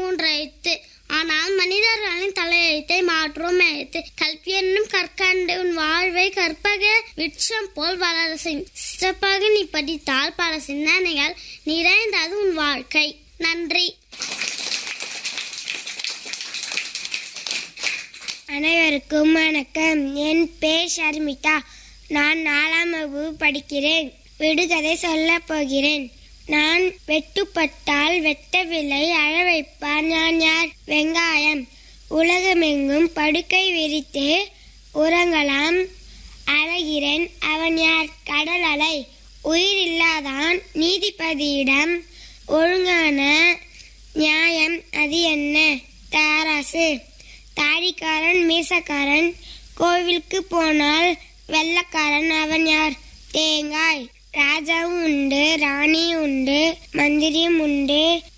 மூன்று எழுத்து ஆனால் மனிதர்களின் தலையெழுத்தை மாற்றும் எழுத்து கல்வி என்னும் கற்கண்டு உன் வாழ்வை கற்பக விருட்சம் போல் வளர செய். சிறப்பாக நீ படித்தால் பல சிந்தனைகள் நிறைந்தது உன் வாழ்க்கை நன்றி அனைவருக்கும் வணக்கம் என் பேர் ஷர்மிதா நான் நாலாம் வகுப்பு படிக்கிறேன் விடுகதை சொல்லப் போகிறேன் நான் வெட்டுப்பட்டால் வெட்டவில்லை அழ வைப்பார் நான் யார் வெங்காயம் உலகமெங்கும் படுக்கை விரித்து உறங்கலாம் அழகிறேன் அவன் யார் கடல் அலை உயிரில்லாதான் நீதிபதியிடம் ஒழுங்கான நியாயம் அது என்ன தாராசு தாடிக்காரன் மீசக்காரன் கோவிலுக்கு போனால் வெள்ளக்காரன் அவன் யார் தேங்காய் ராஜாவும் உண்டு ராணியும் உண்டு மந்திரியும் உண்டு